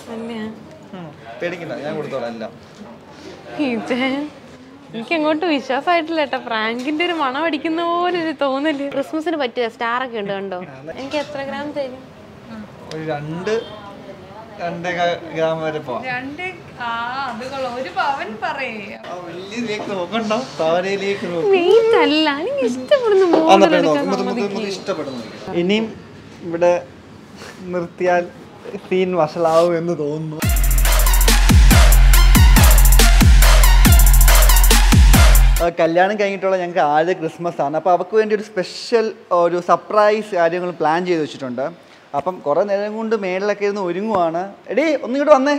തന്നെയാ ഉം. പേടിക്കണ്ട ഞാൻ കൊടുത്തോളാം എല്ലാം ഇത് എനിക്ക് അങ്ങോട്ട് വിശ്വാസമായിട്ടില്ല കേട്ടോ പ്രാങ്കിന്റെ ഒരു മണം അടിക്കുന്ന പോലെ ഒരു തോന്നല് ക്രിസ്മസിന് പറ്റിയ സ്റ്റാർ ഒക്കെ ഉണ്ട് കണ്ടോ എനിക്ക് എത്ര ഗ്രാം തരും ഒരു രണ്ട് രണ്ടേ ഗ്രാം വരെ പോവാം രണ്ട് ആ അത് കൊള്ളാം ഒരു പവൻ പറയേ ആ വലിയതിലേക്ക് നോക്കണ്ടോ താരയിലേക്ക് നോക്കും വെയിറ്റ് അല്ല എനിക്ക് ഇഷ്ടപ്പെടുന്ന ആ, മോഡൽ എന്നാ പിന്നെ എടുക്കാൻ നോക്ക്. നമുക്ക് നമുക്ക് ഇഷ്ടപ്പെടുന്നു ഇനിയും ഇവിടെ നിർത്തിയാൽ സീൻ വഷളാവും എന്ന് തോന്നുന്നു ആ, കല്യാണം കഴിഞ്ഞിട്ടുള്ള ഞങ്ങൾക്ക് ആദ്യ ക്രിസ്മസ് ആണ് അപ്പോൾ അവർക്ക് വേണ്ടി ഒരു സ്പെഷ്യൽ ഒരു സർപ്രൈസ് കാര്യങ്ങൾ പ്ലാൻ ചെയ്ത് വെച്ചിട്ടുണ്ട് അപ്പം കുറേ നേരം കൊണ്ട് മേളിലൊക്കെ ഇരുന്ന് ഒരുങ്ങുവാണ് എടീ ഒന്നിങ്ങോട്ട് വന്നേ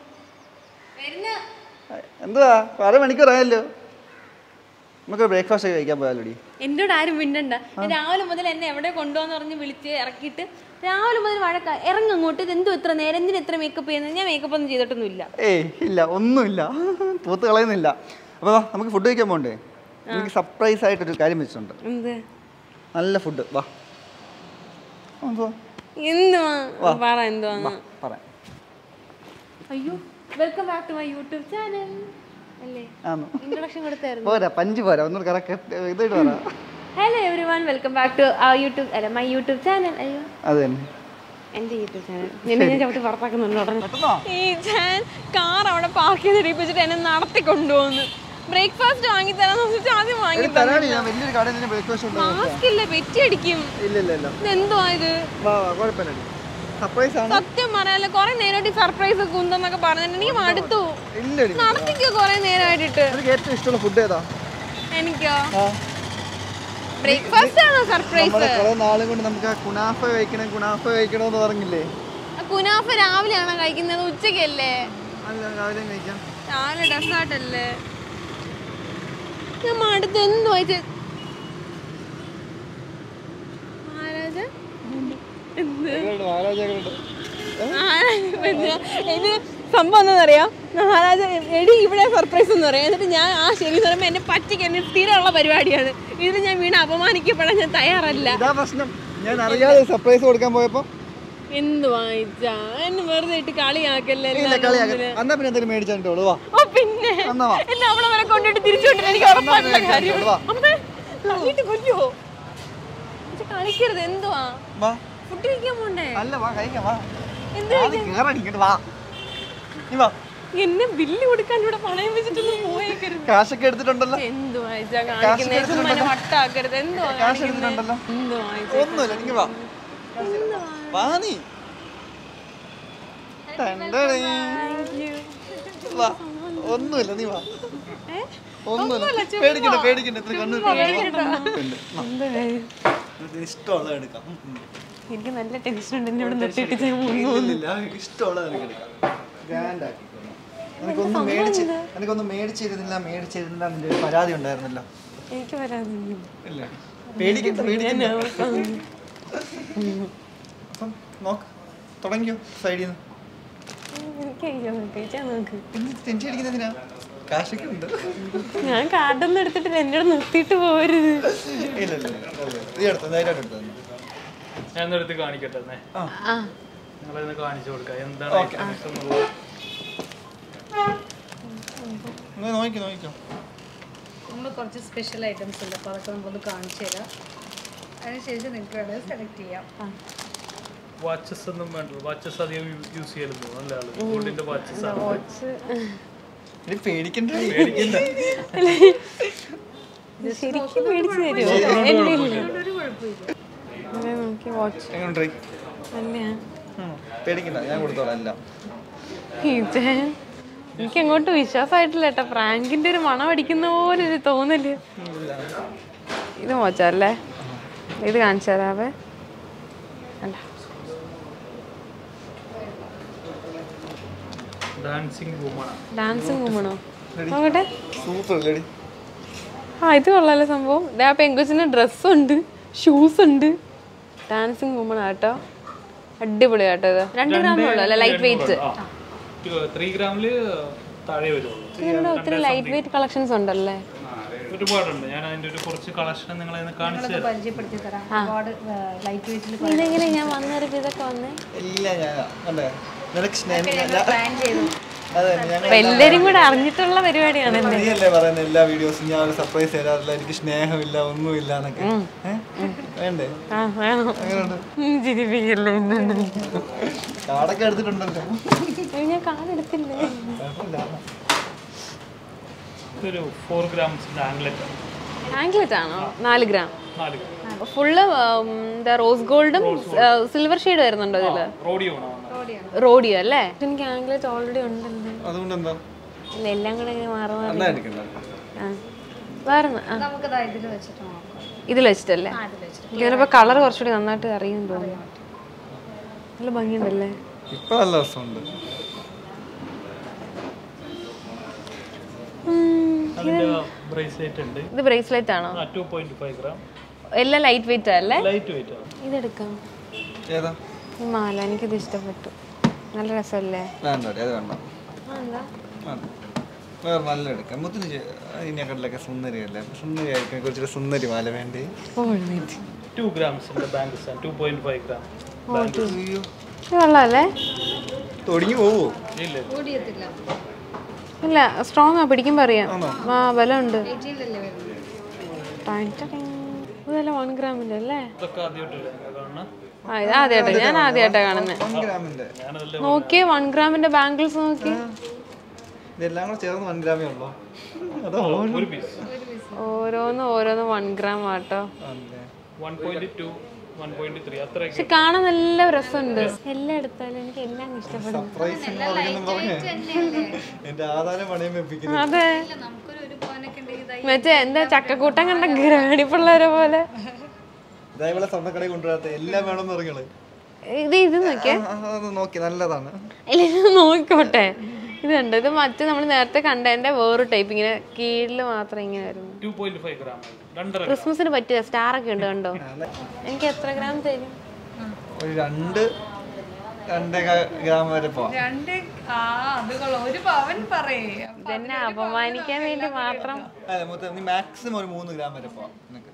എന്തുവാ അര മണിക്കൂറായല്ലോ നമുക്ക് ബ്രേക്ക്ഫാസ്റ്റ് കഴിക്കാൻ പോയാലോ ഡി എന്നോട് ആരും മിണ്ടണ്ട ഞാൻ രാവിലെ മുതൽ എന്നെ എവിടെ കൊണ്ടുപോകാന്ന് പറഞ്ഞ് വിളിച്ച് ഇറക്കിയിട്ട് രാവിലെ മുതൽ വഴക്ക ഇറങ്ങ് അങ്ങോട്ട് ഇത് എന്തോ ഇത്ര നേരം എന്തിനാ ഇത്ര മേക്കപ്പ് ചെയ്യുന്നത് ഞാൻ മേക്കപ്പ് ഒന്നും ചെയ്തിട്ടൊന്നുമില്ല ഏയ് ഇല്ല ഒന്നുമില്ല പൂത്ത് കളയുന്നില്ല അപ്പോൾ വാ നമുക്ക് ഫുഡ് കഴിക്കാൻ പോകണ്ടേ എനിക്ക് സർപ്രൈസ് ആയിട്ടൊരു കാര്യം വെച്ചിട്ടുണ്ട് എന്ത് നല്ല ഫുഡ് വാ എന്തുവാ എന്തുവാ പറ എന്തുവാ വാ പറയാം അയ്യോ welcome back to my YouTube channel അല്ലേ ആന്നു ഇൻട്രൊഡക്ഷൻ കൊടുത്തായിരുന്നു പോരാ പഞ്ച് പോരാ ഒന്നും കറക്റ്റ് ഇതായിട്ട് പറ hello every one welcome back to uh YouTube അല്ല മൈ യൂട്യൂബ് ചാനൽ അയ്യോ അത് തന്നെ എൻ്റെ യൂട്യൂബ് ചാനൽ എന്നെ ഞാൻ ചവിട്ടി പുറത്താക്കുന്നുണ്ട് ഉടനെ പെട്ടെന്നോ ഈ ഞാൻ കാർ അവിടെ പാർക്ക് ചെയ്ത് ഇടിപ്പിച്ചിട്ട് എന്നെ നടത്തി കൊണ്ടുപോകുന്നു ബ്രേക്ക്ഫാസ്റ്റ് വാങ്ങി തരാന്ന് വെച്ചിട്ട് ആദ്യം വാങ്ങി എടി, തരാടി ഞാൻ വലിയൊരു കടയിൽ നിന്ന് ബ്രേക്ക്ഫാസ്റ്റ് ഉണ്ട് മാസ്ക് ഇല്ല പെറ്റി അടിക്കും ഇല്ല ഇല്ല ഇല്ല ഇതെന്തുവാ ഇത് വാ വാ കുഴപ്പമില്ല സർപ്രൈസ് ആണ് സത്യം പറയാനല്ല കൊറേ നേരമായിട്ട് സർപ്രൈസ് കുന്തെന്നൊക്കെ പറഞ്ഞിട്ട് എനിക്ക് മടുത്തു ഇല്ലടി നടത്തിക്കോ കൊറേ നേരമായിട്ടിട്ട് എനിക്ക് ഏറ്റവും ഇഷ്ടമുള്ള ഫുഡ് ഏതാ എനിക്കോ ആ ബ്രേക്ക്ഫാസ്റ്റ് ആണോ സർപ്രൈസ് നമ്മളെ കുറെ നാളും കൊണ്ട് നമുക്ക് ആ കുനാഫ കഴിക്കണം കുനാഫ കഴിക്കണമെന്ന് പറഞ്ഞില്ലേ കുനാഫ രാവിലെയാണോ കഴിക്കുന്നത് ഉച്ചക്കല്ലേ അല്ല രാവിലെ കഴിക്കാം രാവിലെ ഡെസേർട്ടല്ലേ ഞാൻ മടുത്ത് എന്തു വായിച്ച മഹാരാജ എന്ത് എങ്ങനെയുണ്ട് മഹാരാജാക്കളുണ്ട് മഹാരാജ ഇത് സംഭവം എന്താണെന്നറിയാം മഹാരാജ എടി ഇവിടെ സർപ്രൈസ് എന്ന് പറയാം എന്നിട്ട് ഞാൻ ആ ശരി എന്ന് പറയുമ്പോൾ എന്നെ പറ്റിക്ക് എന്നെ സ്ഥിരമുള്ള പരിപാടിയാണ് ഇതിൽ ഞാൻ വീണ് അപമാനിക്കപ്പെടാൻ ഞാൻ തയ്യാറല്ല ഇതാ പ്രശ്നം ഞാൻ അറിയാതെ സർപ്രൈസ് കൊടുക്കാൻ പോയപ്പോ എന്ത് വായിച്ചാ എന്നെ വെറുതെ ഇട്ട് കളിയാക്കല്ലേ ഇല്ല എല്ലാവരുടെ കളിയാക്കാം മുമ്പില്. അന്നാ പിന്നെ എന്തെങ്കിലും മേടിച്ചിട്ടുള്ളൂ വാ ഓ പിന്നെ എന്നാ വാ. എന്നെ അവിടെ വരെ കൊണ്ടിട്ട് തിരിച്ചു വിട്ടിട്ട് എനിക്ക് ഉറപ്പായിട്ടുള്ള കാര്യം വാ. അമ്മേ, തള്ളിയിട്ട് കൊല്ലുവോ ഇത് കളിക്കരുത് എന്തുവാ വാ ഫുഡ് കഴിക്കാൻ പോണ്ടേ അല്ല വാ കഴിക്കാം വാ എന്ത് ആദ്യം കേറടി ഇങ്ങോട്ട് വാ നീ വാ എന്നെ ബില്ല് കൊടുക്കാൻ ഇവിടെ പണയം വെച്ചിട്ടൊന്നും പോയേക്കരുത് കാശൊക്കെ എടുത്തിട്ടുണ്ടല്ലോ എന്തുവാ ഇതാ കാണിക്കുന്നത് ചുമ്മാ എന്നെ വട്ടാക്കരുത് എന്തുവാ കാശ് കാണിക്കുന്നത് എടുത്തിട്ടുണ്ടല്ലോ എന്തുവാ ഇത്? ഒന്നുമില്ല നീ വാ എന്തുവാ വാ നീ തണ്ടടേ. Thank you. വാ ഒന്നുമില്ല നീ വാ ഏ? ഒന്നുമില്ല പേടിക്കണ്ട പേടിക്കണ്ട ഇത്ര കണ്ണു എന്താ കാര്യം? ഇഷ്ടമുള്ളത് എടുക്കാം ഉം, ഉം. എനിക്ക് നല്ല ടെൻഷൻ ഉണ്ട് എന്നെ ഇവിടെ നിർത്തിയിട്ട് ഞാൻ മുങ്ങും. ഇല്ലില്ല ഇഷ്ടമുള്ളത് എനിക്ക് എടുക്കാം ഗ്രാൻഡ് ആക്കിക്കോളാം എനിക്കൊന്നും മേടിച്ച് എനിക്കൊന്നും മേടിച്ചിരുന്നില്ല മേടിച്ചിരുന്നില്ല നിന്റെ ഒരു പരാതി ഉണ്ടായിരുന്നല്ലോ എനിക്ക് വരാതില്ല ഇല്ല പേടിക്കണ്ട പേടിക്കണ്ട അപ്പം നോക്ക് തുടങ്ങിയോ സൈഡിൽ നിന്ന് എനിക്ക് അയ്യോ കഴിച്ചാൽ നോക്ക് എന്ത് ടെൻഷൻ അടിക്കുന്നതിനാ കാശൊക്കെ ഉണ്ട് ഞാൻ കാർഡൊന്നും എടുത്തിട്ട് എന്നോട് നിർത്തിയിട്ട് പോരുത് ഇല്ല ഇല്ല ഇല്ല. നീ എടുത്തോ ധൈര്യമായിട്ട് എടുത്തോ നീ. ഞാൻ എടുത്ത് കാണിക്കട്ടെ എന്നേ ആ നിങ്ങളൊന്ന് കാണിച്ചു കൊടുക്കാം എന്താണ് ഐറ്റംസ് എന്നുള്ളത് നിങ്ങൾ നോക്കിക്കോ നോക്കിക്കോ നമ്മൾ കുറച്ച് സ്പെഷ്യൽ ഐറ്റംസ് ഉണ്ട് അപ്പോൾ അതൊക്കെ നമുക്കൊന്ന് കാണിച്ചു തരാം അതിനുശേഷം നിങ്ങൾക്ക് വേണ്ടത് സെലക്ട് ചെയ്യാം വാച്ചസ് ഒന്നും വേണ്ട വാച്ചസ് അധികം യൂസ് ചെയ്യലുണ്ടോ നല്ല ആള് ഗോൾഡിന്റെ വാച്ചസ് ആണ് വാച്ച് ഇനി പേടിക്കണ്ട പേടിക്കണ്ട ശരിക്കും മേടിച്ചു തരുമോ എന്റെ ഇല്ല അതെ നോക്കി വാച്ച് എങ്ങോട്ട് തന്നെയാ പേടിക്കണ്ട ഞാൻ കൊടുത്തോളാം എല്ലാം ഇത് എനിക്ക് അങ്ങോട്ട് വിശ്വാസമായിട്ടില്ല കേട്ടോ പ്രാങ്കിന്റെ ഒരു മണം അടിക്കുന്ന പോലെ ഒരു തോന്നല് ഇത് മോച്ചല്ലേ ഇത് കാണിച്ചു തരാവേ അല്ല ഡാൻസിങ് വുമൺ ഡാൻസിങ് കുമ്മണോ നോക്കട്ടെ സൂപ്പർ ലേഡി ആ ഇത് കൊള്ളാലോ സംഭവം ദേ ആ പെങ്കൊച്ചിന് ഡ്രസ്സുണ്ട് ഷൂസ് ഉണ്ട് ഡാൻസിങ് വുമൺ ആട്ടോ അടിപൊളി ആട്ടോ ഇത് രണ്ട് ഗ്രാമുള്ളൂ അല്ലേ ലൈറ്റ് വെയിറ്റ് ത്രീ ഗ്രാമില് താഴെ വരുള്ളൂ ഇവിടെ ഒത്തിരി ലൈറ്റ് വെയിറ്റ് കളക്ഷൻസ് ഉണ്ടല്ലേ ആ, ഒരുപാടുണ്ട് ഞാൻ അതിന്റെ ഒരു കുറച്ച് കളക്ഷൻ നിങ്ങളെ ഒന്ന് കാണിച്ചു തരാം പരിചയപ്പെടുത്തി തരാം ഒരുപാട് ലൈറ്റ് വെയിറ്റിൽ ഇതെങ്ങനെ ഞാൻ വന്നൊരു ഇതൊക്കെ വന്നേ എല്ലാം ഞാൻ കണ്ടേ നിനക്ക് സ്നേഹം പ്ലാൻ ചെയ്തു അതെ ഞങ്ങൾ അപ്പൊ എല്ലാരും കൂടെ അറിഞ്ഞിട്ടുള്ള പരിപാടിയാണ് നീയല്ലേ പറയുന്ന എല്ലാ വീഡിയോസും ഞാൻ ഒരു സർപ്രൈസ് തരാറില്ല എനിക്ക് സ്നേഹമില്ല ഒന്നുമില്ല എന്നൊക്കെ ഏ? വേണ്ടേ ആ വേണം എങ്ങനെയുണ്ട് ഉം, ചിരിപ്പിക്കല്ലേ എന്നെ. കാർഡൊക്കെ എടുത്തിട്ടുണ്ടല്ലോ ഏയ്, ഞാൻ കാലെടുത്തില്ലേ കുഴപ്പമില്ല. ഇതൊരു ഫോർ ഗ്രാംസിന്റെ ആംഗ്ലറ്റ് ആണ് ആംഗ്ലറ്റ് ആണോ നാല് ഗ്രാം നാല് gram. ഫുള്ള് എന്താ റോസ് ഗോൾഡും സിൽവർ ഷെയ്ഡ് വരുന്നുണ്ടോ ഇതില് റോഡിയോ ആണ് റോഡിയോ അല്ലേ എനിക്ക് ആംഗ്ലറ്റ് ഓൾറെഡി ഉണ്ടല്ലോ അതുകൊണ്ട് എന്താ ഇല്ല എല്ലാം കൂടെ ഇങ്ങനെ മാറി മാറി എന്നാ എടുക്കണ്ട ആ വേറെ ആ നമുക്ക് ഇതിൽ വെച്ചിട്ട് നോക്കാം ഇതിൽ വെച്ചിട്ടല്ലേ ആ, ഇതിൽ വെച്ചിട്ട് എനിക്ക് ചിലപ്പോൾ കളർ കുറച്ചുകൂടി നന്നായിട്ട് അറിയും തോന്നുന്നു നല്ല ഭംഗിയുണ്ടല്ലേ ഇപ്പൊ നല്ല രസമുണ്ട് ഉം, അതിന്റെ ബ്രേസ്ലെറ്റ് ഉണ്ട് ഇത് ബ്രേസ്ലെറ്റ് ആണോ ടു പോയിന്റ് ഫൈവ് ഗ്രാം എല്ലാം ലൈറ്റ് വെയിറ്റ് അല്ലേ ലൈറ്റ് വെയിറ്റ് ആണ് ഇതെടുക്കാം ഏതാ ഈ മാല എനിക്കിത് ഇഷ്ടപ്പെട്ടു നല്ല രസമല്ലേ വേണ്ട അത് വേണ്ട ആ, എന്താ വേണ്ട. വേറെ നല്ല എടുക്കാം മുത്തിന് ഇതിനെക്കാട്ടിലൊക്കെ സുന്ദരിയല്ലേ സുന്ദരി ആയിരിക്കും കുറച്ചൊരു സുന്ദരി മാല വേണ്ടി ഓ എഴുന്നേറ്റ്. ടു ഗ്രാംസിന്റെ ബാങ്കിൾസ് ആണ് ടു പോയിന്റ് ഫൈവ് ഗ്രാം അയ്യോ ഇത് കൊള്ളാല്ലേ തൊടിഞ്ഞു പോവോ ഇല്ല ഓടിയത്തില്ല ഇല്ല സ്ട്രോങ് ആ പിടിക്കുമ്പോ അറിയാം ആ ബലമുണ്ട് എയ്റ്റീനിലല്ലേ വരുന്നത് ടൈം ടടിങ്. ഇതല്ല വൺ ഗ്രാമിന്റെ അല്ലേ ഇതൊക്കെ ആദ്യമായിട്ടല്ലേ കാണുന്നത് ആ ഇത് ആദ്യമായിട്ടാ ഞാൻ ആദ്യമായിട്ടാ കാണുന്നത് വൺ ഗ്രാമിന്റെ ഞാനതല്ലേ നോക്കിയേ വൺ ഗ്രാമിന്റെ ബാംഗിൾസ് നോക്കി ഇതെല്ലാം കൂടെ ചേർന്ന് വൺ ഗ്രാമേ ഉള്ളൂ അതോ ഒരു പീസ് ഓരോന്ന് ഓരോന്ന് വൺ ഗ്രാം ആട്ടോ അല്ലേ one point two one point three അത്രയൊക്കെ പക്ഷെ കാണാൻ നല്ല രസമുണ്ട് എല്ലാം എടുത്താലും എനിക്ക് എല്ലാം ഇഷ്ടപ്പെടും സർപ്രൈസ് എന്ന് പറയുന്നു പറഞ്ഞേ എന്റെ ആധാരം പണയം വെപ്പിക്കുന്നു അതെ ഇല്ല നമുക്കൊരു ഒരു പോയിനൊക്കെ ഉണ്ടെങ്കിൽ ഇതായി മറ്റേ എന്താ ചക്കക്കൂട്ടം കണ്ട ഗ്രാണി പിള്ളേരെ പോലെ ഇതേപോലെ സ്വർണ്ണക്കടയിൽ കൊണ്ടുവരാത്ത എല്ലാം വേണമെന്ന് പറഞ്ഞോള് ഇത് ഇത് നോക്കിയേ ആ, അത് നോക്കി നല്ലതാണ് ഇല്ല ഇത് നോക്കിക്കോട്ടെ ഇത് കണ്ടോ ഇത് മറ്റേ നമ്മൾ നേരത്തെ കണ്ടതിന്റെ വേറൊരു ടൈപ്പ് ഇങ്ങനെ കീഴിൽ മാത്രം ഇങ്ങനെ വരുന്നു ടു പോയിന്റ് ഫൈവ് ഗ്രാം രണ്ടര gram. ക്രിസ്മസിന് പറ്റിയ സ്റ്റാർ ഒക്കെ ഉണ്ട് കണ്ടോ എനിക്ക് എത്ര ഗ്രാം തരും ഒരു രണ്ട് രണ്ടേ കാ- ഗ്രാം വരെ പോവാം രണ്ട് ആ അത് കൊള്ളാം ഒരു പവൻ പറയേ ഇതെന്നെ അപമാനിക്കാൻ വേണ്ടി മാത്രം അതെ മൊത്തം നീ മാക്സിമം ഒരു മൂന്ന് ഗ്രാം വരെ പോവാം നിനക്ക്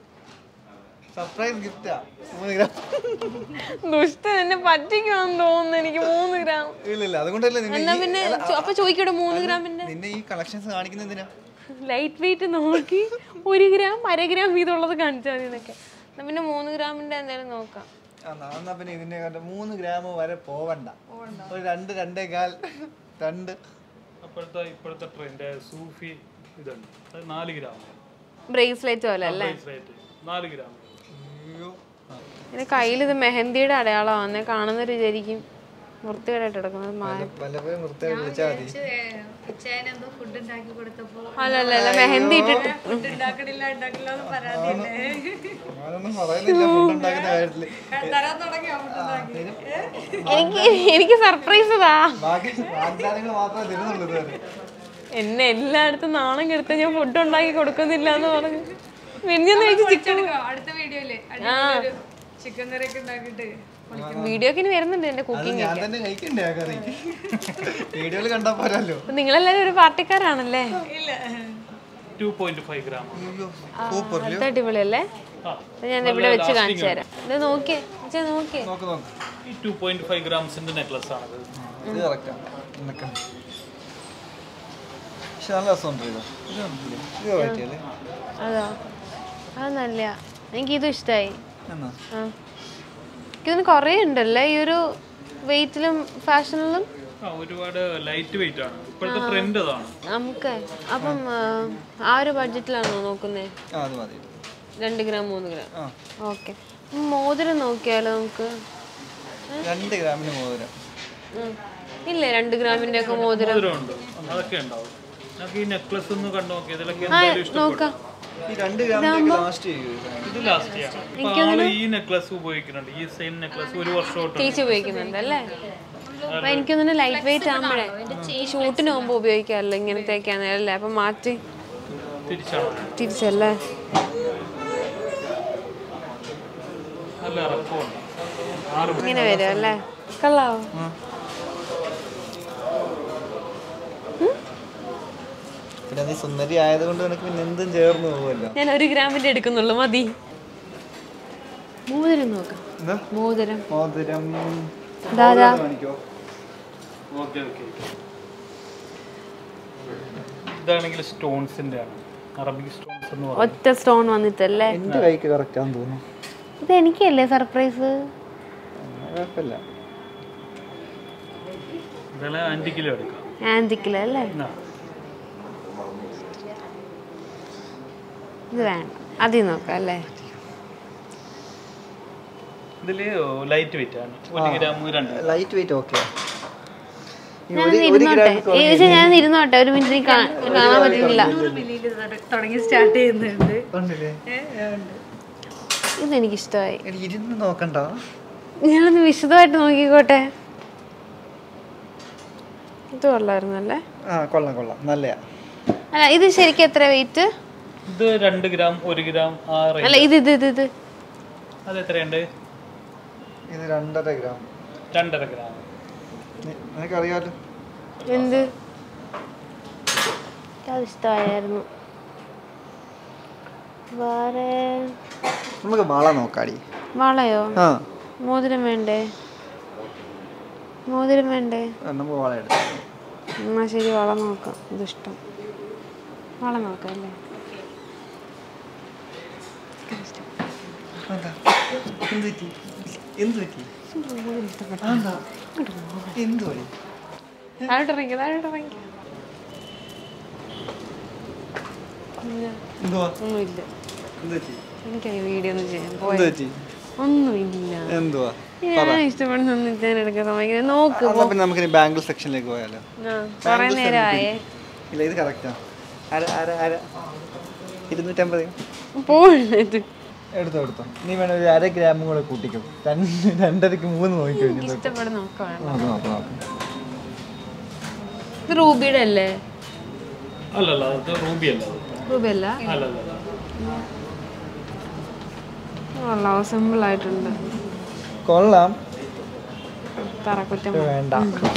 സർപ്രൈസ് ഗിഫ്റ്റാ മൂന്ന് ഗ്രാം ദുഷ്ടൻ എന്നെ പറ്റിക്കുവാന്ന് തോന്നുന്നു എനിക്ക് മൂന്ന് ഗ്രാം ഇല്ല ഇല്ല അതുകൊണ്ടല്ലേ നിന്നെ എന്നാ ഈ- പിന്നെ ചോ- അപ്പൊ ചോദിക്കൂടെ മൂന്ന് ഗ്രാമിന്റെ നിന്നെ ഈ കളക്ഷൻസ് കാണിക്കുന്ന എന്തിനാ ലൈറ്റ് വെയിറ്റ് നോക്കി ഒരു ഗ്രാം അര ഗ്രാം വീതമുള്ളത് കാണിച്ചാൽ മതി എന്നൊക്കെ എന്നാ പിന്നെ മൂന്ന് ഗ്രാമിന്റെ എന്തായാലും നോക്കാം ആ, എന്നാ എന്നാ പിന്നെ ഇതിന്റെ കണ്ട മൂന്ന് ഗ്രാം വരെ പോവണ്ട ഒരു രണ്ട് രണ്ടേ കാൽ രണ്ട് അപ്പോഴത്തെ ഇപ്പോഴത്തെ ട്രെൻഡ് സൂഫി ഇതുണ്ട് അത് നാല് ഗ്രാം ബ്രേസ്ലെറ്റ് പോലെ അല്ലേ ബ്രേസ്ലെറ്റ് നാല് ഗ്രാം അയ്യോ ആ. എന്റെ കയ്യിൽ ഇത് മെഹന്തിയുടെ അടയാളമാണ് കാണുന്നവർ വിചാരിക്കും വൃത്തികേടായിട്ട് കിടക്കുന്നത് മാ- പലപ്പോഴും വൃത്തിയായിട്ട് വിളിച്ചാൽ മതി എന്തോ ഫുഡ് ഉണ്ടാക്കി കൊടുത്തപ്പോ അല്ല അല്ല അല്ല മെഹന്തി ഇട്ടിട്ട് ഫുഡ് ഉണ്ടാക്കണില്ല ഉണ്ടാക്കില്ല എന്ന് പരാതിയില്ലേ ഞാനൊന്നും പറയുന്നില്ല ഫുഡ് ഉണ്ടാക്കുന്ന കാര്യത്തില് തരാൻ തുടങ്ങിയോ ഫുഡ് ഉണ്ടാക്കി എനിക്ക് എനിക്ക് സർപ്രൈസ് താ ബാക്കി വാഗ്ദാനങ്ങൾ മാത്രമേ തരുന്നുള്ളൂ ഇതുവരെ എന്നെ എല്ലായിടത്തും നാണം കെടുത്ത് ഞാൻ ഫുഡ് ഉണ്ടാക്കി കൊടുക്കുന്നില്ല എന്ന് പറഞ്ഞു മിനിഞ്ഞൊന്ന് കഴിച്ച് ചിക്കൻ അടുത്ത വീഡിയോയില് ചിക്കൻ കറി ഒക്കെ ഉണ്ടാക്കിട്ട് വീഡിയോക്ക് ഇനി വരുന്നുണ്ട് എന്റെ അത് കുക്കിംഗ് ഞാൻ തന്നെ കഴിക്കണ്ടേ ആ കറി വീഡിയോയിൽ കണ്ടാ പോരല്ലോ നിങ്ങളെല്ലാരും ഒരു പാർട്ടിക്കാരാണല്ലേ ടു പോയിന്റ് ഫൈവ് ഗ്രാം അയ്യോ സൂപ്പർ അത് അടിപൊളിയല്ലേ ആ അത് ഞാൻ ഇവിടെ വെച്ച് കാണിച്ചു തരാം ഇത് നോക്കിയേ ഇജ്ജ് നോക്കിയേ നോക്ക് നോക്ക് ഈ ടു പോയിന്റ് ഫൈവ് ഗ്രാംസിന്റെ നെക്ലസ് ആണത് ഇത് കറക്റ്റാ എന്നൊക്കെ പക്ഷെ നല്ല രസമുണ്ട് ഇത് ഇത് കണ്ടില്ലേ? ഇത് പറ്റിയല്ലേ അതോ അത് നല്ല എനിക്ക് ഇതും ഇഷ്ടമായി എന്നാ ആ എനിക്കിതിന് കുറേ ഉണ്ടല്ലേ ഈ ഒരു വെയിറ്റിലും ഫാഷനിലും ആ ഒരുപാട് ലൈറ്റ് വെയിറ്റ് ആണ് ഇപ്പോഴത്തെ ട്രെൻഡ് അതാണ് നമുക്ക് അപ്പം ആ, ആ ഒരു ബഡ്ജറ്റിലാണോ നോക്കുന്നത് ആ അത് മതി രണ്ട് ഗ്രാം മൂന്ന് ഗ്രാം ആ ഓക്കെ മോതിരം നോക്കിയാലോ നമുക്ക് രണ്ട് ഗ്രാമിന് മോതിരം ഉം. ഇല്ലേ രണ്ട് ഗ്രാമിന്റെ ഒക്കെ മോതിരം ഉണ്ട് അതൊക്കെ ഉണ്ടാവും നമുക്ക് ഈ നെക്ലസ് ഒന്ന് കണ്ടു നോക്കി ഇതിലൊക്കെ ആ എന്തായാലും ഇഷ്ടപ്പെടും നോക്കാം ഈ രണ്ട് ഗ്രാമിലേക്ക് ലാസ്റ്റ് ചെയ്യൂ ഇത് ലാസ്റ്റ് ചെയ്യണം ഇപ്പൊ ആള് ഈ നെക്ലസ് ഉപയോഗിക്കുന്നുണ്ട് ഈ സെയിം നെക്ലസ് ഒരു വർഷമായിട്ട് തേച്ച് ഉപയോഗിക്കുന്നുണ്ട് അല്ലേ അപ്പൊ എനിക്കൊന്നും ലൈറ്റ് വെയിറ്റ് ആകുമ്പോഴേ ഈ ഷൂട്ടിന് പോകുമ്പോൾ ഉപയോഗിക്കാമല്ലോ ഇങ്ങനത്തെയൊക്കെയാണ് അല്ലേ അപ്പൊ മാറ്റി തിരിച്ചാണ് തിരിച്ചല്ലേ നല്ല ഇറക്കമുണ്ട് ആറ് ഇങ്ങനെ വരും അല്ലേ കള്ളാവോ പിന്നെ നീ സുന്ദരി ആയതുകൊണ്ട് നിനക്ക് പിന്നെ എന്തും ചേർന്ന് പോകുമല്ലോ ഞാൻ ഒരു ഗ്രാമിന്റെ എടുക്കുന്നുള്ളൂ മതി മോതിരം നോക്കാം എന്താ മോതിരം മോതിരം ദാദാ കാണിക്കോ ഓക്കെ ഓക്കെ ഇതാണെങ്കിൽ സ്റ്റോൺസിന്റെ ആണ് അറബിക് സ്റ്റോൺസ് എന്ന് പറയും ഒറ്റ സ്റ്റോൺ വന്നിട്ടല്ലേ എൻ്റെ കൈക്ക് കറക്റ്റ് ആണെന്ന് തോന്നുന്നു ഇത് എനിക്കല്ലേ സർപ്രൈസ് കുഴപ്പമില്ല ഇതെല്ലാം അഞ്ച് കിലോ എടുക്കാം ആന്റിക്കിലല്ലേ എന്നാ, ഇത് വേണ്ട അതിൽ നോക്കാം അല്ലേ ഇതില് ലൈറ്റ് വെയിറ്റ് ആണ് ഒരു ഗ്രാം രണ്ട് ലൈറ്റ് വെയിറ്റ് ഓക്കെ ഞാനൊന്ന് ഇരുന്നോട്ടെ ഏ, പക്ഷെ ഞാൻ ഇരുന്നോട്ടെ ഒരു മിനിറ്റ് എനിക്ക് കാ- കാണാൻ പറ്റുന്നില്ല മില്ലിയിൽ തുടങ്ങി സ്റ്റാർട്ട് ചെയ്യുന്നുണ്ട് കണ്ടില്ലേ ഇതെനിക്ക് ഇഷ്ടമായി എടി, ഇരുന്ന് നോക്കണ്ട ഞാനൊന്ന് വിശദമായിട്ട് നോക്കിക്കോട്ടെ ഇത് കൊള്ളായിരുന്നല്ലേ ആ കൊള്ളാം കൊള്ളാം നല്ലയാ അല്ല ഇത് ശരിക്കും എത്ര വെയിറ്റ് ഇത് രണ്ട് ഗ്രാം ഒരു ഗ്രാം ആ അല്ല റേഞ്ച് ഇത് ഇത് ഇത് ഇത് അത് എത്രയുണ്ട് ഇത് രണ്ടര ഗ്രാം രണ്ടര ഗ്രാം നിനക്കറിയാലോ എന്ത് അത് ഇഷ്ടമായിരുന്നു വേറെ നമുക്ക് വള നോക്കാടി വളയോ ആ മോതിരം വേണ്ടേ മോതിരം വേണ്ടേ ആ, നമുക്ക് വള എടുക്കാം എന്നാ ശരി വള നോക്കാം ഇതിഷ്ടം വള നോക്കാം അല്ലേ എന്ത് പറ്റി എന്ത് പറ്റി അതെന്താ? എന്ത് പറ്റി താഴോട്ട് ഇറങ്ങി താഴോട്ട് ഇറങ്ങി എന്തുവാ ഒന്നുമില്ല എന്ത് പറ്റി എനിക്ക് വീഡിയോ ഒന്നും ചെയ്യാൻ എന്ത് പോയ പറ്റി ഒന്നുമില്ല എന്തുവാ ഞാൻ ഇഷ്ടപ്പെടുന്ന ഒന്നും ഞാൻ എടുക്കാൻ സമ്മതിക്കില്ല നോക്ക് എന്നാ പിന്നെ നമുക്ക് ബാംഗിൾ സെക്ഷനിലേക്ക് പോയാലോ ആ കുറെ നേരമായേ ഇല്ല ഇത് കറക്റ്റാ അര അര അര ഇരുന്നൂറ്റമ്പത് പോണിത് എടുത്തോ എടുത്തോ നീ വേണം ഒരു അര ഗ്രാമും കൂടെ കൂട്ടിക്കും രണ്ട് രണ്ടരക്ക് മൂന്ന് നോക്കി കഴിഞ്ഞു ഇഷ്ടപ്പെടുന്ന നോക്കാം വേണം നോക്ക് നോക്ക് നോക്ക് ഇത് റൂബിയുടെ അല്ലേ അല്ലല്ല അത് റൂബി അല്ല അത് റൂബി അല്ല അല്ലല്ല കൊള്ളാം സിമ്പിൾ ആയിട്ടുണ്ട് കൊള്ളാം തറക്കുറ്റം വേണ്ട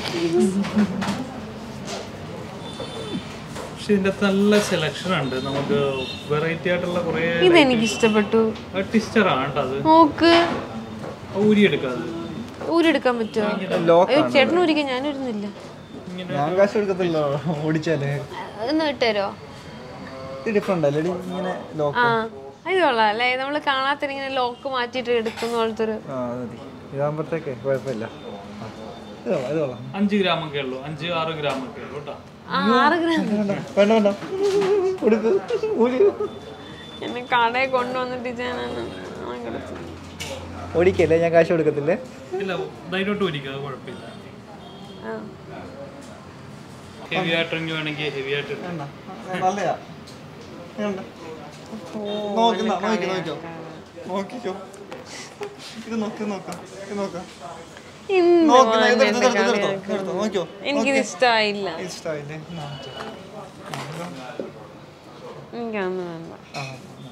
പക്ഷെ ഇതിന്റെ അകത്ത് നല്ല സെലക്ഷൻ ഉണ്ട് നമുക്ക് വെറൈറ്റി ആയിട്ടുള്ള കുറെ ഇതെനിക്ക് ഇഷ്ടപ്പെട്ടു ടിസ്റ്റർ ആണ് കേട്ടോ അത് നോക്ക് ഊരിയെടുക്കാതെ ഊരെടുക്കാൻ പറ്റുമോ ലോക്ക് അയ്യോ ചേട്ടൻ ഊരിക്കാൻ ഞാൻ ഊരുന്നില്ല ഞാൻ കാശ് എടുക്കത്തില്ലോ ഓടിച്ചാലേ ഒന്ന് വിട്ടുതരോ ഇത് ഡിഫറെന്റ് അല്ലേ ഇങ്ങനെ ലോക്ക് ആ ഇത് കൊള്ളാം അല്ലേ നമ്മൾ കാണാത്ത ഇങ്ങനെ ലോക്ക് മാറ്റിയിട്ട് എടുക്കുന്ന പോലത്തെ ഒരു ആ അത് മതി ഇതാകുമ്പോഴത്തേക്ക് കുഴപ്പമില്ല ആ, ഇത് കൊള്ളാം ഇത് കൊള്ളാം അഞ്ച് ഗ്രാം ഒക്കെ ഉള്ളൂ അഞ്ച് ആറ് ഗ്രാം ഒക്കെ ഉള്ളൂ കേട്ടോ ആ, ആറ് ഗ്രാം വേണ്ട വേണ്ട വേണ്ട കൊടുക്ക് ഊരി എന്നെ കടയിൽ കൊണ്ടുവന്നിട്ട് ഞാനാണ് ഓടിക്കല്ലേ ഞാൻ കാശ് കൊടുക്കത്തില്ലേ ഇല്ല ധൈര്യമായിട്ട് ഊരിക്കുക അത് കുഴപ്പമില്ല ഹെവി ആയിട്ടെങ്കിൽ വേണമെങ്കിൽ ഹെവി ആയിട്ട് എടുക്കാം. വേണ്ട നല്ലയാ വേണ്ട നോക്കി നോക്കി നോക്കിയോ നോക്കിക്കോ ഇത് നോക്കി നോക്കാം ഇത് നോക്കാം നോക്ക് ഇത് എടുത്തോ, ഇത് എടുത്തോ, ഇത് എടുത്തോ, ഇത് എടുത്തോ, നോക്കിയോ എനിക്കിത് ഇഷ്ടമായില്ല ഇഷ്ടമായില്ലേ എന്നാ, എനിക്കൊന്നും വേണ്ട ആ,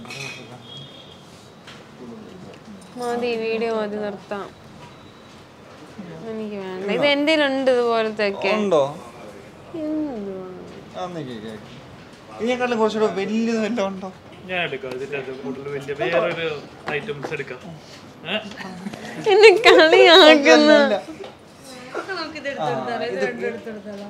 മതി വീഡിയോ മതി നിർത്താം എനിക്ക് വേണ്ട ഇത് എൻ്റെ ഉണ്ട് ഇതുപോലത്തെ ഒക്കെ ഉണ്ടോ എന്തുവാ? ആ, നിക്ക്, നിക്ക്, നിക്ക്. ഇതിനെക്കാട്ടിലും കുറച്ചുകൂടെ വലിയത് വല്ലതും ഉണ്ടോ ഞാൻ എടുക്കാം ഇതിൻ്റെ അത് കൂടുതൽ വലിയ വേറൊരു ഐറ്റംസ് എടുക്കാം ഏ? എന്നെ കളിയാക്കുന്ന അല്ല. നമുക്ക് ഇത് എടുത്തെടുത്താലോ ഇത് രണ്ടും എടുത്തെടുത്താലോ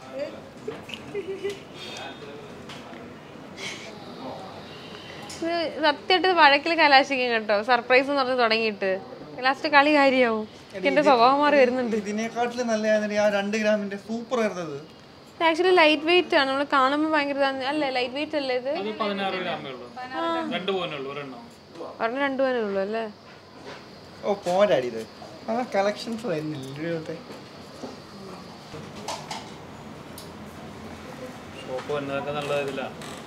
ഇത് സത്യമായിട്ട് വഴക്കിൽ കലാശിക്കും കേട്ടോ സർപ്രൈസ് എന്ന് പറഞ്ഞ് തുടങ്ങിയിട്ട് ലാസ്റ്റ് കളി കാര്യമാവും എന്റെ സ്വഭാവം മാറി വരുന്നുണ്ട് ഇതിനെക്കാട്ടിലും നല്ലതായിരുന്നു ആ രണ്ട് ഗ്രാമിന്റെ സൂപ്പർ ആയിരുന്നത് ആക്ച്വലി ലൈറ്റ് വെയിറ്റ് ആണ് നമ്മൾ കാണുമ്പോൾ ഭയങ്കര ഇതാണ്. അല്ലേ ലൈറ്റ് വെയിറ്റ് അല്ലേ ഇത് അത് പതിനാറ് ഗ്രാമേ ഉള്ളൂ രണ്ട് പോകാനേ ഉള്ളൂ ഒരെണ്ണം ഒരെണ്ണം രണ്ടു പേരേ ഉള്ളൂ അല്ലേ ഓ പോരാടി ഇത് ആ കളക്ഷൻസ് വരുന്നില്ല ഷോപ്പ് വന്നതൊക്കെ നല്ല ഇതിലാ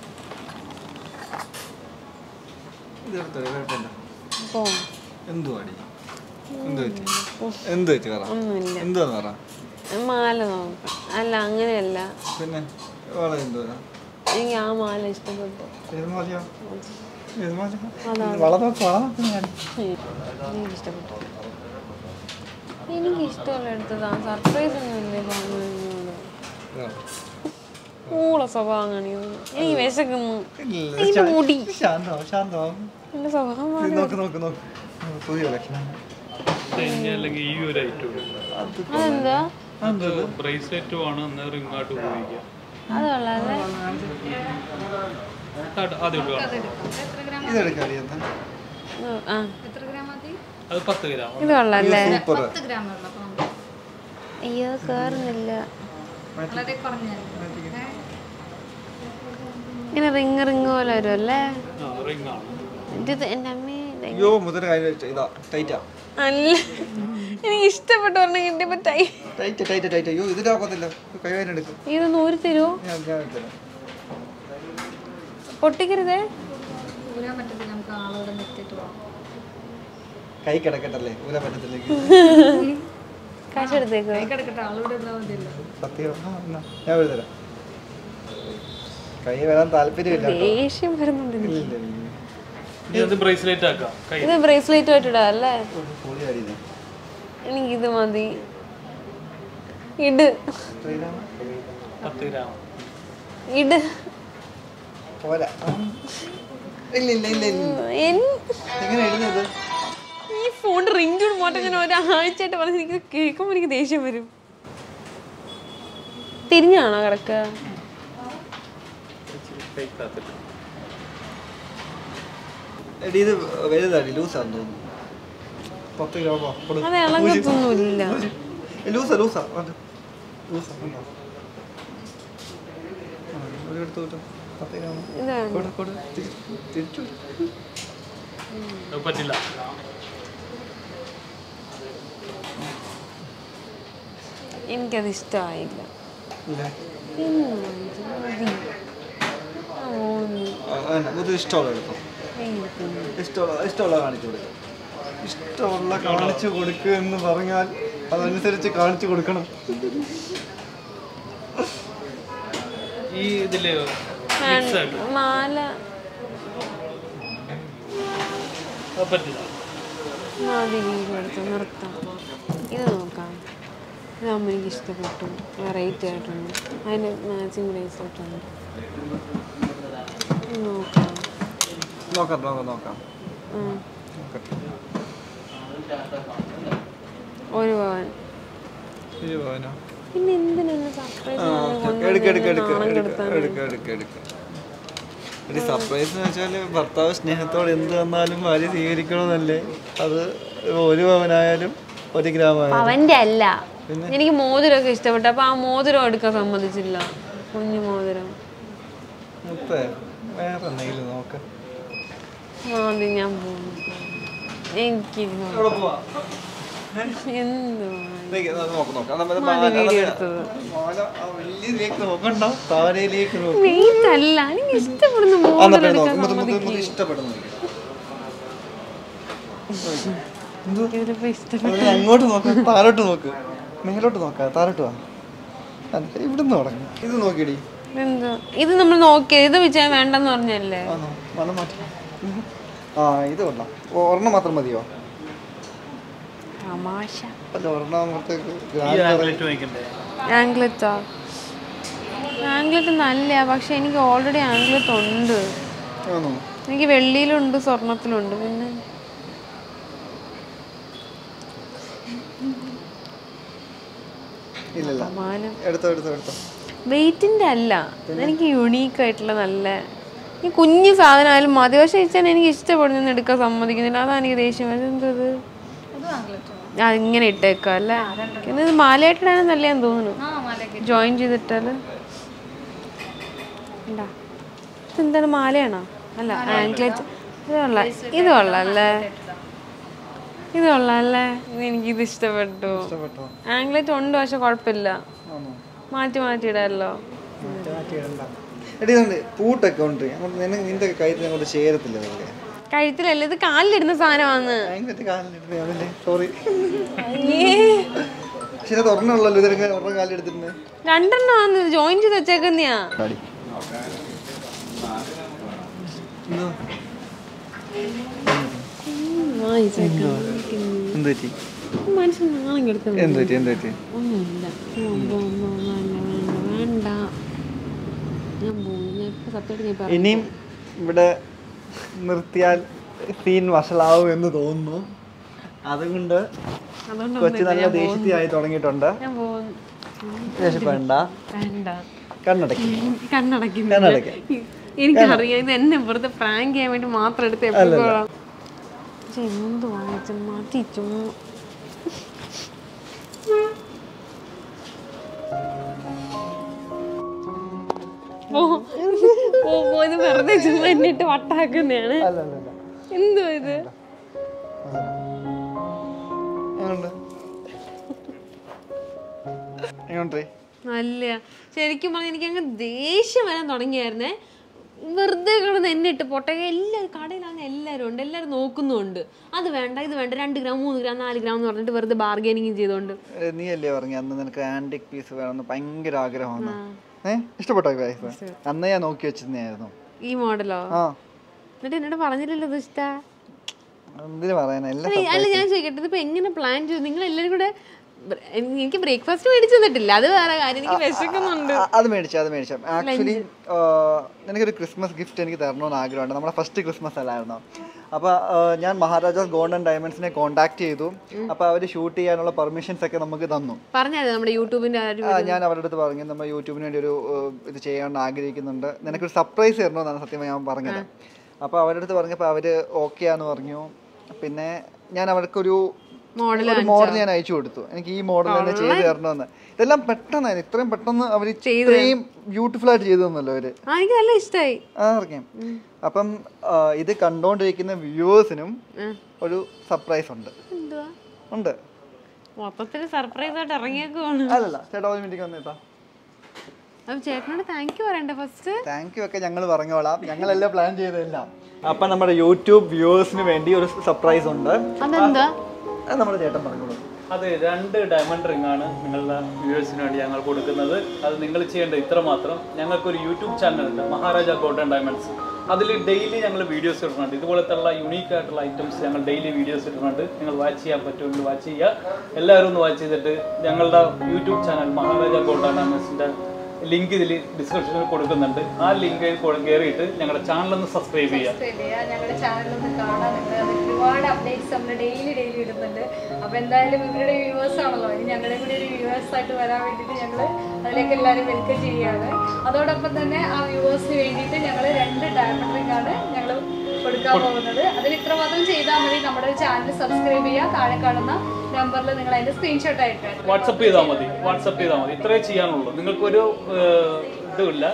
ഇത് എടുത്തോ കുഴപ്പമില്ല പോ എന്തുവാടി എന്ത് പറ്റി എന്ത് പറ്റി പറ ഒന്നുമില്ല എന്തുവാന്ന് പറ മാല നോക്കാം അല്ല അങ്ങനെയല്ല പിന്നെ വള എന്തുവാ എനിക്ക് ആ മാല ഇഷ്ടപ്പെട്ടു ഏത് മാലയോ ഏത് മാല വള നോക്ക് വള നോക്ക് ഞാൻ എനിക്ക് ഇഷ്ടപ്പെട്ടു എനിക്ക് ഇഷ്ടമുള്ള എടുത്തതാ സർപ്രൈസ് ഒന്നുമില്ലേ പറഞ്ഞോട് ഊള സ്വഭാവം കാണിക്കുന്നു എനിക്ക് വിശക്കുന്നു ഇല്ല, അതിന്റെ മുടി ശാന്തമാവും ശാന്തമാവും എന്റെ സ്വഭാവം ഇത് നോക്ക് നോക്ക് നോക്ക് പുതിയ കളക്ഷൻ ഇത് ഇനി അല്ലെങ്കിൽ ഈ ഒരു ഐറ്റം അതെന്താ അത് ബ്രേസ്ലെറ്റും ആണ് എന്നാൽ റിംഗ് ആയിട്ട് ഉപയോഗിക്കാം അത് കൊള്ളാല്ലേ അത് ആദ്യം ഒഴിവാക്കാം. എത്ര ഗ്രാം ഇതെടുക്കാം ഇത് ആ എത്ര ഗ്രാം മതി അത് പത്ത് ഗ്രാം ഇത് കൊള്ളാല്ലേ സൂപ്പർ പത്ത് ഗ്രാം ഉള്ളൂ അപ്പം നമുക്ക് അയ്യോ കേറുന്നില്ല വളരെ കുറഞ്ഞല്ലേ ഇങ്ങനെ റിങ് റിങ് പോലെ വരുമല്ലേ ആ റിംഗ് ആണ് ഇത് എൻ്റെ അമ്മേ ഇത് അയ്യോ മുതൽ കാര്യം വെച്ച- ഇതാ ടൈറ്റാ അല്ല എനിക്ക് ഇഷ്ടപ്പെട്ട ഒരെണ്ണം കിട്ടിയപ്പോ ടൈ ടൈറ്റ് ടൈറ്റ് ടൈറ്റ് അയ്യോ ഇതിലാക്കത്തില്ല കൈകാര്യം എടുക്കും ഇതൊന്ന് ഊരി തരുമോ ഞാൻ ഞാൻ എടുത്തരാം പൊട്ടിക്കരുതേ ഊരാൻ പറ്റത്തില്ല നമുക്ക് ആളോടെ നിർത്തിയിട്ട് പോകാം കൈ കിടക്കട്ടല്ലേ ഊരാൻ പറ്റത്തില്ലെങ്കിൽ കാശ് എടുത്തേക്കോ കൈ കിടക്കട്ടെ ആളോട് ഇരുന്നാൽ മതിയല്ലോ സത്യം ആ, എന്നാ, ഞാൻ എഴുതരാം കൈ വരാൻ താല്പര്യമില്ല കേട്ടോ. ദേഷ്യം വരുന്നുണ്ട് എനിക്ക്. ഇല്ല, ഇല്ല, ഇല്ല. ഇനി അത് ബ്രേസ്ലെറ്റ് ആക്കാം കൈ ഇത് ബ്രേസ്ലെറ്റ് ആയിട്ട് ഇടാം അല്ലേ പൊളിയാടി ഇത്. എനിക്കിത് മതി ഇട് ശ്രീരാമ, പത്ത് ഗ്രാം ഇട് പോരാ ആ. ഇല്ല ഇല്ല ഇല്ല ഇല്ല എൻ- എങ്ങനെ എഴുതുന്നത് ഈ ഫോൺ റിംഗ് ടൂൺ മോട്ടെ ഞാൻ ഒരാഴ്ചയായിട്ട് പറഞ്ഞ് എനിക്ക് കേൾക്കുമ്പോൾ എനിക്ക് ദേഷ്യം വരും തിരിഞ്ഞാണോ കിടക്കുക കൈക്കകത്തിട്ട് എടി ഇത് വലുതാടി ലൂസാന്ന് തോന്നുന്നു പത്ത് ഗ്രാമോ കൊടു. അത് ഇളകത്തൊന്നുമില്ല ഏ, ലൂസാ ലൂസാ അത് ലൂസാ ഉണ്ടോ? ആ, ഒരു എടുത്ത് വിട്ടോ. പത്ത് ഗ്രാം ഇതാണ് കൊടു കൊടു തിരി- തിരിച്ചു അത് പറ്റില്ല എനിക്കത് ഇഷ്ടമായില്ല ഇല്ലേ ഇന്ന് മതി. ആ, ഓന്ന്. ആ, വേണ്ട, ഇത് ഇഷ്ടമുള്ള എടുത്തോ എനിക്കൊന്ന്. ഇഷ്ടമുള്ള ഇഷ്ടമുള്ള കാണിച്ചു കൊടുക്കുക ഇഷ്ടമുള്ള കാണിച്ചു കൊടുക്കുക എന്ന് പറഞ്ഞാൽ അതനുസരിച്ച് കാണിച്ചു കൊടുക്കണം ഈ ഇതില് വേണ്ട. മാല അത് പറ്റില്ല മതി വീടെടുത്ത് നിർത്താം ഇത് നോക്കാം ഇതാകുമ്പോൾ എനിക്ക് ഇഷ്ടപ്പെട്ടു വെറൈറ്റി ആയിട്ടുണ്ട് അതിന് മാച്ചിങ് ബ്രേസ്ലെറ്റ് ഉണ്ട് ഇത് നോക്കാം നോക്കാം നോക്കാം നോക്കാം ആ, നോക്കട്ടെ ഒരു പവൻ ഒരു പവനോ പിന്നെ എന്തിനാണ് സർപ്രൈസ് ആ, ഓക്കേ. എടുക്ക് എടുക്ക് എടുക്ക് എടുക്ക് എടുക്ക് എടുക്ക് എടുക്ക് ഒരു സർപ്രൈസ് എന്ന് വെച്ചാൽ ഭർത്താവ് സ്നേഹത്തോടെ എന്ത് തന്നാലും ഭാര്യ സ്വീകരിക്കണമെന്നല്ലേ അത് ഒരു പവനായാലും ഒരു ഗ്രാം ആയാലും പവന്റെ അല്ല എനിക്ക് മോതിരമൊക്കെ ഇഷ്ടപ്പെട്ടു അപ്പൊ ആ മോതിരം എടുക്കാൻ സമ്മതിച്ചില്ല കുഞ്ഞു മോതിരം മുത്തേ വേറെ എന്തെങ്കിലും നോക്ക് ആദ്യം ഞാൻ പോകുന്നു എനിക്ക് എവിടെ പോവാ എന്തുവാ ഇതേക്ക് അത് നോക്ക് നോക്ക്. അത് നമ്മള് മതി മാല- വീഡിയോ അത് എടുത്തത്. മാല ആ വലിയതിലേക്ക് നോക്കണ്ട താരയിലേക്ക് നോക്ക് വെയിറ്റ് അല്ല എനിക്ക് ഇഷ്ടപ്പെടുന്ന ആ, മോതിരം എന്നാ പിന്നെ എടുക്കാൻ നോക്ക്. മുത്ത് മുത്ത് സമ്മതിക്കില്ല മുത്ത് ഇഷ്ടപ്പെടുന്നു നോക്ക്. ഇതിലിപ്പോ ഇഷ്ടപ്പെട്ടു അത് അങ്ങോട്ട് നോക്ക് താരോട്ട് നോക്ക് മേലോട്ട് നോക്ക താരോട്ട് വാ അല്ല ഇവിടുന്ന് തുടങ്ങി ഇത് നോക്കിയടി എന്തോ ഇത് നമ്മൾ നോക്കിയത് ഇത് വെച്ചാൽ വേണ്ടെന്ന് പറഞ്ഞല്ലേ ആണോ മണം മാറ്റി ഇത്. ആ ഇത് കൊള്ളാം ഓ, ഒരെണ്ണം മാത്രം മതിയോ തമാശ അല്ല ഒരെണ്ണം ആകുമ്പോഴത്തേക്ക് ഈ ആംഗ്ലറ്റ് വാങ്ങിക്കണ്ടേ ആംഗ്ലറ്റാ ആംഗ്ലറ്റ് നല്ല പക്ഷെ എനിക്ക് ഓൾറെഡി ആംഗ്ലറ്റ് ഉണ്ട് ആണോ എനിക്ക് വെള്ളിയിലുണ്ട് സ്വർണത്തിലുണ്ട് പിന്നെ ഇല്ലല്ല സമാനം എടുത്തോ എടുത്തോ എടുത്തോ വെയിറ്റിന്റെ അല്ല എനിക്ക് യുണീക്ക് ആയിട്ടുള്ള നല്ല ഈ കുഞ്ഞു സാധനമായാലും മതി പക്ഷെ ഇച്ചാൻ എനിക്ക് ഇഷ്ടപ്പെടുന്ന എടുക്കാൻ സമ്മതിക്കുന്നില്ല അതാണ് എനിക്ക് ദേഷ്യം വരുന്നത് എന്തത് ഇത് ആംഗ്ലറ്റോ ആ ഇങ്ങനെ ഇട്ടേക്കാം അല്ലേ പിന്നെ ഇത് മാലയായിട്ടിടാനും നല്ലതാന്ന് തോന്നുന്നു ആ മലയൊക്കെ ജോയിൻ ചെയ്തിട്ടാല് ഉണ്ടാ ഇതെന്താണ് മാലയാണോ അല്ല ആംഗ്ലറ്റ് ഇത് കൊള്ളാം ഇത് കൊള്ളാം അല്ലേ ഇത് കൊള്ളാം അല്ലേ ഇത് എനിക്കിത് ഇഷ്ടപ്പെട്ടു ഇഷ്ടപ്പെട്ടോ ആംഗ്ലറ്റ് ഉണ്ട് പക്ഷെ കുഴപ്പമില്ല ആണോ മാറ്റി മാറ്റി ഇടാമല്ലോ മാറ്റി മാറ്റി ഇടണ്ട എടി ഇതുണ്ട് പൂട്ടൊക്കെ ഉണ്ട് അങ്ങോട്ട് നിന്നെ നിന്റെ കയ്യിൽ അങ്ങോട്ട് ചേരത്തില്ല അതൊക്കെ കഴുത്തിലല്ല ഇത് കാലിലിടുന്ന സാധനമാണ് ഭയങ്കര കാലിലിടുന്നേ അതല്ലേ സോറി അയ്യേ. പക്ഷെ ഇത് ഒരെണ്ണമുള്ളല്ലോ ഇതിലൊക്കെ ഒരെണ്ണം കാലിലെടുത്തിരുന്നേ രണ്ടെണ്ണമാണ് ജോയിൻ ചെയ്ത് വെച്ചേക്കുന്നയാ ഡാഡി എന്ത് പറ്റി മനുഷ്യൻ നാളെ എടുക്കുന്നു എന്ത് പറ്റി എന്ത് പറ്റി ഒന്നുമില്ല ഒന്നും, ഒന്നും, ഒന്നും, വേണ്ട, വേണ്ട, വേണ്ട ഞാൻ പോകുന്നു ഞാൻ ഇപ്പൊ സത്യമായിട്ട് ഞാൻ പറഞ്ഞു ഇനിയും ഇവിടെ നിർത്തിയാൽ സീൻ വഷളാവും എന്ന് തോന്നുന്നു അതുകൊണ്ട് അതുകൊണ്ട് കൊച്ചു നല്ല ദേഷ്യത്തിയായി തുടങ്ങിയിട്ടുണ്ട് ഞാൻ പോകുന്നു ദേഷ്യപ്പെടണ്ട വേണ്ട കണ്ണടക്കി എനിക്ക് കണ്ണടയ്ക്കുന്നില്ല കണ്ണടയ്ക്ക്. എനിക്കറിയാം ഇത് എന്നെ വെറുതെ പ്രാങ്ക് ചെയ്യാൻ വേണ്ടി മാത്രം എടുത്ത് എപ്പോഴും എന്തുവാ ഇത് മതി ചുമ്മാ പോ പോ, പോ, ഇത് വെറുതെ ചുമ്മാ എന്നിട്ട് വട്ടാക്കുന്നതാണ് അല്ല അല്ല അല്ല എന്തുവാ ഇത് എങ്ങനുണ്ട് എങ്ങനുണ്ട് നല്ല ശരിക്കും പറഞ്ഞാൽ എനിക്ക് അങ്ങ് ദേഷ്യം വരാൻ തുടങ്ങിയായിരുന്നേ വെറുതെ കിടന്ന് എന്നെ ഇട്ട് പൊട്ടക എല്ലാവരും കടയിലാണ് എല്ലാവരും ഉണ്ട് എല്ലാവരും നോക്കുന്നുണ്ട് അത് വേണ്ട ഇത് വേണ്ട രണ്ട് ഗ്രാം മൂന്ന് ഗ്രാം നാല് ഗ്രാം എന്ന് പറഞ്ഞിട്ട് വെറുതെ ബാർഗൈനിങ് ചെയ്തോണ്ട് ഏ, നീ അല്ലേ പറഞ്ഞു അന്ന് നിനക്ക് ആന്റിക് പീസ് വേണമെന്ന് ഭയങ്കര ആഗ്രഹമാണ് ഏ ഇഷ്ടപ്പെട്ടോ പീസ് അന്ന് ഞാൻ നോക്കി വെച്ചിരുന്നായിരുന്നു ഈ മോഡലോ ആ എന്നിട്ട് എന്നോട് പറഞ്ഞില്ലല്ലോ ഇത് ഇഷ്ടാ എന്തിനു പറയാനാ എല്ലാം അല്ല അല്ല ഞാൻ ചോദിക്കട്ടെ ഇതിപ്പോ എങ്ങനെ പ്ലാൻ ചെയ്തു നിങ്ങൾ എല്ലാവരും കൂടെ ബ്ര- എനിക്ക് ബ്രേക്ക്ഫാസ്റ്റ് മേടിച്ചു തന്നിട്ടില്ല അത് വേറെ കാര്യം എനിക്ക് വിശക്കുന്നുണ്ട് ആ, അത് മേടിച്ചു അത് മേടിച്ചു ആക്ച്വലി നിനക്കൊരു ക്രിസ്മസ് ഗിഫ്റ്റ് എനിക്ക് തരണമെന്ന് ആഗ്രഹമുണ്ട് നമ്മുടെ ഫസ്റ്റ് ക്രിസ്മസ് അല്ലായിരുന്നോ അപ്പോൾ ഞാൻ മഹാരാജാസ് ഗോൾഡൻ ഡയമണ്ട്സിനെ കോൺടാക്ട് ചെയ്തു അപ്പോൾ അവർ ഷൂട്ട് ചെയ്യാനുള്ള പെർമിഷൻസ് ഒക്കെ നമുക്ക് തന്നു പറഞ്ഞായിരുന്നു നമ്മുടെ യൂട്യൂബിന്റെ ആ ഒരു ആ, ഞാൻ അവരുടെ അടുത്ത് പറഞ്ഞു നമ്മൾ യൂട്യൂബിന് വേണ്ടി ഒരു ഏഹ്, ഇത് ചെയ്യാൻ ആഗ്രഹിക്കുന്നുണ്ട് നിനക്കൊരു സർപ്രൈസ് തരണമെന്നാണ് സത്യം ഞാൻ പറഞ്ഞത് അപ്പോൾ അവരുടെ അടുത്ത് പറഞ്ഞപ്പോൾ അവർ ഓക്കെ ആന്ന് പറഞ്ഞു പിന്നെ ഞാൻ അവർക്കൊരു മോഡൽ ഒരു മോഡൽ ഞാൻ അയച്ചു കൊടുത്തു എനിക്ക് ഈ മോഡൽ തന്നെ ചെയ്ത് തരണമെന്ന് ഇതെല്ലാം പെട്ടെന്നായിരുന്നു ഇത്രയും പെട്ടെന്ന് അവർ ഇത്രയും ബ്യൂട്ടിഫുൾ ആയിട്ട് ചെയ്തു തന്നല്ലോ അവര് ആ എനിക്ക് നല്ല ഇഷ്ടമായി ആ അറിയാം അപ്പം ആ, ഇത് കണ്ടോണ്ടിരിക്കുന്ന വ്യൂവേഴ്സിനും ഒരു സർപ്രൈസ് ഉണ്ട് എന്തുവാ ഉണ്ട് മൊത്തത്തിൽ സർപ്രൈസ് ആയിട്ട് ഇറങ്ങിയേക്കുവാണ് അല്ലല്ല ചേട്ടാ ഒരു മിനിറ്റ് വന്നേട്ടാ അപ്പൊ ചേട്ടനോട് താങ്ക് യു പറയണ്ടേ ഫസ്റ്റ് താങ്ക് യു ഒക്കെ ഞങ്ങൾ പറഞ്ഞോളാം ഞങ്ങളെല്ലാം പ്ലാൻ ചെയ്തതെല്ലാം അപ്പം നമ്മുടെ യൂട്യൂബ് വ്യൂവേഴ്സിന് വേണ്ടി ഒരു സർപ്രൈസ് ഉണ്ട് അതെന്താ അത് നമ്മുടെ ചേട്ടൻ പറഞ്ഞോളൂ അതെ രണ്ട് ഡയമണ്ട് റിംഗ് ആണ് നിങ്ങളുടെ വ്യൂവേഴ്സിന് വേണ്ടി ഞങ്ങൾ കൊടുക്കുന്നത് അത് നിങ്ങൾ ചെയ്യേണ്ടത് ഇത്ര മാത്രം ഞങ്ങൾക്കൊരു യൂട്യൂബ് ചാനലുണ്ട് മഹാരാജ ഗോൾഡൻ ഡയമണ്ട്സ് അതിൽ ഡെയിലി ഞങ്ങൾ വീഡിയോസ് ഇടുന്നുണ്ട് ഇതുപോലത്തുള്ള യുണീക്ക് ആയിട്ടുള്ള ഐറ്റംസ് ഞങ്ങൾ ഡെയിലി വീഡിയോസ് ഇടുന്നുണ്ട് നിങ്ങൾ വാച്ച് ചെയ്യാൻ പറ്റുമെങ്കിൽ വാച്ച് ചെയ്യുക എല്ലാവരും ഒന്ന് വാച്ച് ചെയ്തിട്ട് ഞങ്ങളുടെ യൂട്യൂബ് ചാനൽ മഹാരാജ ഗോൾഡൻ ഡയമണ്ട്സിൻ്റെ ലിങ്ക് ഇതിൽ ഡിസ്ക്രിപ്ഷനിൽ കൊടുക്കുന്നുണ്ട് ആ ലിങ്ക് കയറിയിട്ട് ഞങ്ങളുടെ ചാനൽ ഒന്ന് സബ്സ്ക്രൈബ് ചെയ്യുക സബ്സ്ക്രൈബ് ചെയ്യുക ഞങ്ങളുടെ ചാനലൊന്ന് കാണാൻ നിങ്ങൾ അതിൽ ഒരുപാട് അപ്ഡേറ്റ്സ് നമ്മൾ ഡെയിലി ഡെയിലി ഇടുന്നുണ്ട് അപ്പോൾ എന്തായാലും ഇവരുടെ വ്യൂവേഴ്സ് ആണല്ലോ ഇനി ഞങ്ങളുടെ കൂടി ഒരു വ്യൂവേഴ്സ് ആയിട്ട് വരാൻ വേണ്ടിയിട്ട് ഞങ്ങൾ അതിലേക്ക് എല്ലാവരും വെൽക്കം ചെയ്യുകയാണ് അതോടൊപ്പം തന്നെ ആ വ്യൂവേഴ്സിന് വേണ്ടിയിട്ട് ഞങ്ങൾ രണ്ട് ഡയമണ്ട് റിംഗ് ആണ് ഞങ്ങൾ കൊടുക്കാൻ പോകുന്നത് അതിൽ ഇത്ര മാത്രം ചെയ്താൽ മതി നമ്മുടെ ചാനൽ സബ്സ്ക്രൈബ് ചെയ്യുക താഴെ കാണുന്ന നമ്പറിൽ നിങ്ങൾ അതിന്റെ സ്ക്രീൻഷോട്ട് അയക്കുക വാട്സപ്പ് ചെയ്താൽ മതി വാട്സപ്പ് ചെയ്താൽ മതി ഇത്രേ ചെയ്യാനുള്ളൂ നിങ്ങൾക്കൊരു ഏഹ്, ഇതുമില്ല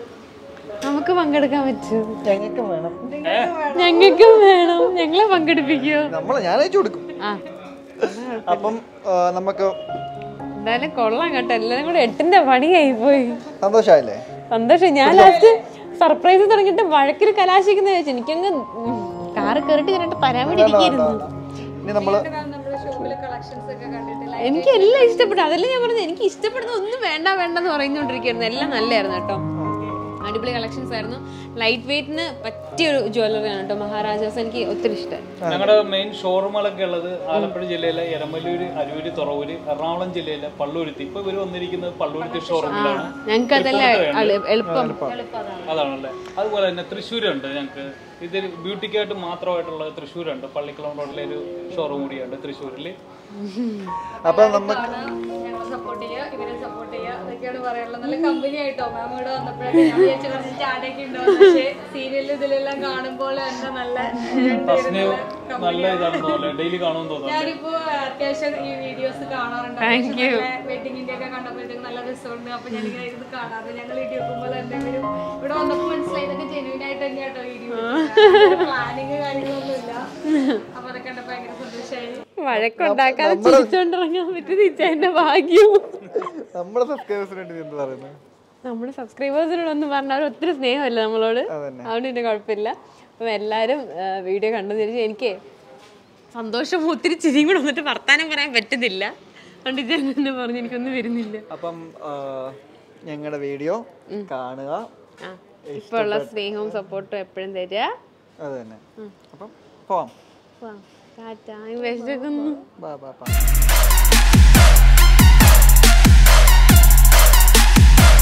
നമുക്ക് പങ്കെടുക്കാൻ പറ്റുമോ ഞങ്ങൾക്ക് വേണം ഞങ്ങൾക്കും വേണം ഞങ്ങളെ പങ്കെടുപ്പിക്കോ നമ്മൾ ഞാൻ അയച്ചു കൊടുക്കും ആ അപ്പം ആ, നമുക്ക് എന്തായാലും കൊള്ളാം കേട്ടോ എല്ലാരും കൂടെ എട്ടിന്റെ പണിയായി പോയി സന്തോഷമായില്ലേ സന്തോഷം ഞാൻ ലാസ്റ്റ് സർപ്രൈസ് തുടങ്ങിയിട്ട് വഴക്കിൽ കലാശിക്കുന്ന ചോദിച്ചു എനിക്കങ്ങ് കാറ് കയറിട്ട് ഞാനിട്ട് തരാൻ വേണ്ടി ഇരിക്കുന്നു ഇനി നമ്മൾ നമ്മുടെ ഷോപ്പിലെ കളക്ഷൻസ് ഒക്കെ കണ്ടിട്ട് എനിക്ക് എല്ലാം ഇഷ്ടപ്പെട്ടു അതല്ലേ ഞാൻ പറഞ്ഞത് എനിക്ക് ഇഷ്ടപ്പെടുന്ന ഒന്നും വേണ്ട വേണ്ടെന്ന് പറയുന്നോണ്ടിരിക്കുന്നു എല്ലാം നല്ലായിരുന്നു കേട്ടോ അടിപൊളി കളക്ഷൻസ് ആയിരുന്നു ലൈറ്റ് വെയിറ്റിന് പറ്റിയ ഒരു ജ്വല്ലറിയാണ് കേട്ടോ മഹാരാജാസ് എനിക്ക് ഒത്തിരി ഇഷ്ടമായി ഞങ്ങളുടെ മെയിൻ ഷോറൂമുകളൊക്കെ ഉള്ളത് ആലപ്പുഴ ജില്ലയിലെ എരമല്ലൂര് അരൂര് തുറവൂര് എറണാകുളം ജില്ലയിലെ പള്ളുരുത്തി ഇപ്പൊ ഇവർ വന്നിരിക്കുന്നത് പള്ളുരുത്തി ഷോറൂമിലാണ് ഞങ്ങൾക്ക് അതെല്ലാം എളുപ്പം അതാണല്ലേ അതുപോലെ തന്നെ തൃശ്ശൂരുണ്ട് ഞങ്ങൾക്ക് ഇതൊരു ബ്യൂട്ടിക്കായിട്ട് മാത്രമായിട്ടുള്ള തൃശ്ശൂരുണ്ട് പള്ളിക്കുളം റോഡിലെ ഒരു ഷോറൂം കൂടിയുണ്ട് തൃശ്ശൂരിൽ അപ്പം നമുക്ക് ഞങ്ങൾ സപ്പോർട്ട് ചെയ്യുക ഇവരെ സപ്പോർട്ട് ചെയ്യുക അതൊക്കെയാണ് പറയാനുള്ളത് നല്ല കമ്പനി ആയിട്ടോ മാം ഇവിടെ വന്നപ്പോഴൊക്കെ ഞാൻ വിചാരിച്ചു കുറച്ച് ചാടയൊക്കെ ഉണ്ടോ പക്ഷേ സീരിയലിൽ ഇതിലെല്ലാം കാണുമ്പോൾ എന്താ നല്ല ഫസ്റ്റിന് നല്ല ഇതാണെന്ന് തോന്നുന്നു ഡെയിലി കാണുമെന്ന് തോന്നുന്നു ഞാനിപ്പോ അത്യാവശ്യം ഈ വീഡിയോസ് കാണാറുണ്ട് വെഡിങ്ങിന്റെ ഒക്കെ കണ്ടപ്പോഴത്തേക്ക് നല്ല രസമുണ്ട് അപ്പൊ ഞാൻ ഇങ്ങനെ ഇരുന്ന് കാണാറ് ഞങ്ങൾ വീഡിയോ വെക്കുമ്പോൾ എന്തെങ്കിലും ഇവിടെ വന്നപ്പോൾ മനസ്സിലായി ഇതൊക്കെ ജെനുവിൻ ആയിട്ട് തന്നെയാട്ടോ വീഡിയോ പ്ലാനിങ് കാര്യങ്ങളൊന്നും ഇല്ല അപ്പൊ അതൊക്കെ കണ്ടപ്പോ ഭയങ്കര സന്തോഷമായി വഴക്കുണ്ടാക്കാതെ ചിരിച്ചോണ്ടിറങ്ങാൻ പറ്റുന്ന ഇച്ചേന്റെ ഭാഗ്യം നമ്മുടെ സബ്സ്ക്രൈബേഴ്സിന് വേണ്ടി നീ എന്ത് പറയുന്നത് നമ്മുടെ സബ്സ്ക്രൈബേഴ്സിനോട് ഒന്ന് പറഞ്ഞാൽ ഒത്തിരി സ്നേഹമല്ല നമ്മളോട് അതന്നെ. അതുകൊണ്ട് പിന്നെ കുഴപ്പമില്ല അപ്പം എല്ലാവരും വീഡിയോ കണ്ടെന്ന് വിചാരിച്ച് എനിക്ക് സന്തോഷം ഒത്തിരി ചിരിയും കൂടെ വന്നിട്ട് വർത്താനം പറയാൻ പറ്റുന്നില്ല അതുകൊണ്ട് ഞാൻ തന്നെ പറഞ്ഞു എനിക്കൊന്നും വരുന്നില്ല അപ്പം ഞങ്ങളുടെ വീഡിയോ കാണുക ആ ഇപ്പോൾ ഉള്ള സ്നേഹവും സപ്പോർട്ടും എപ്പോഴും തരിക അത് തന്നെ അപ്പം പോവാം ടാറ്റ വിശക്കുന്നു ബാ ബാ ബാ